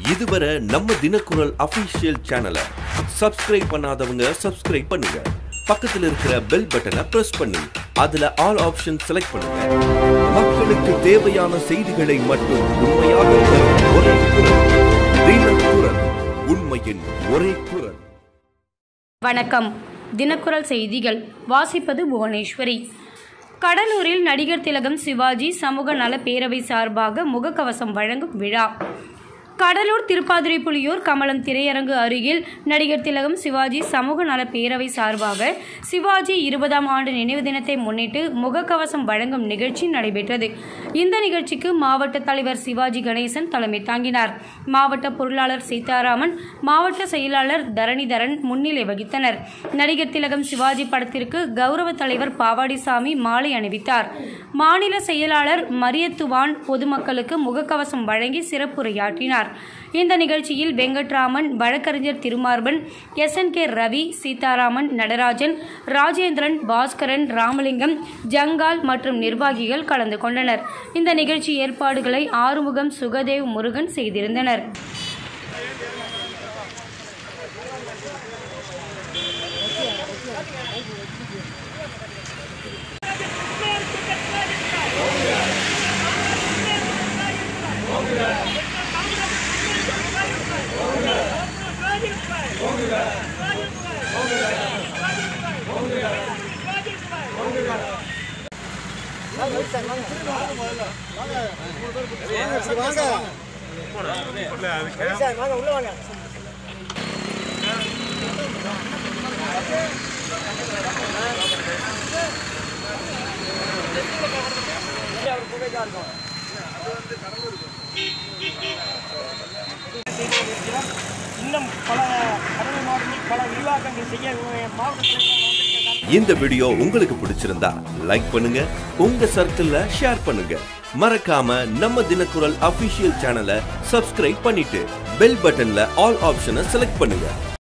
இதுவரை நம்ம தினக்குரல் அபிஷியல் சேனலை சப்ஸ்கிரைப் பண்ணாதவங்க சப்ஸ்கிரைப் பண்ணுங்க பக்கத்துல இருக்கிற பெல் பட்டனை பிரஸ் பண்ணி அதுல ஆல் ஆப்ஷன் செலக்ட் பண்ணுங்க மக்களுக்கு தேவையான செய்திகளை மட்டும் உண்மையாக தரும் ஒரே குரல் தினக்குரல் உண்மையின் ஒரே குரல் வணக்கம் தினக்குரல் செய்திகள் வாசிப்பது புவனேஸ்வரி கடலூரில் நடிகர் திலகம் சிவாஜி சமூக நல பேரவை சார்பாக முகக்கவசம் வழங்கும் விழா கடலூர் திருப்பாதிரை புலியூர் கமலம் திரையரங்கு அருகில் நடிகர் திலகம் சிவாஜி சமூக நல பேரவை சார்பாக சிவாஜி இருபதாம் ஆண்டு நினைவு தினத்தை முன்னிட்டு முகக்கவசம் வழங்கும் நிகழ்ச்சி நடைபெற்றது இந்த நிகழ்ச்சிக்கு மாவட்ட தலைவர் சிவாஜி கணேசன் தலைமை தாங்கினார் மாவட்ட பொருளாளர் சீதாராமன் மாவட்ட செயலாளர் தரணிதரன் முன்னிலை வகித்தனர் நடிகர் திலகம் சிவாஜி படத்திற்கு கௌரவ தலைவர் பாவாடிசாமி மாலை அணிவித்தார் மாநில செயலாளர் மரியத்துவான் பொதுமக்களுக்கு முகக்கவசம் வழங்கி சிறப்புரையாற்றினார் இந்த நிகழ்ச்சியில் வெங்கட்ராமன் வழக்கறிஞர் Thirumarban S N K Ravi Seetharaman Natarajan Rajendran Baskaran Ramalingam ஜங்கால் மற்றும் நிர்வாகிகள் கலந்து கொண்டனர் இந்த நிகழ்ச்சி ஏற்பாடுகளை ஆறுமுகம் சுகதேவ் முருகன் செய்திருந்தனர் இன்னும் பல கடமை மாவட்டத்தில் பல விரிவாக்கங்கள் செய்ய மாவட்டத்தில் வந்திருக்கிறார் இந்த வீடியோ உங்களுக்கு பிடிச்சிருந்தா லைக் பண்ணுங்க உங்க சர்க்கிள்ல ஷேர் பண்ணுங்க மறக்காம நம்ம தினக்குரல் அபிஷியல் சேனலை சப்ஸ்கிரைப் பண்ணிட்டு பெல் பட்டன்ல ஆல் ஆப்ஷனை செலக்ட் பண்ணுங்க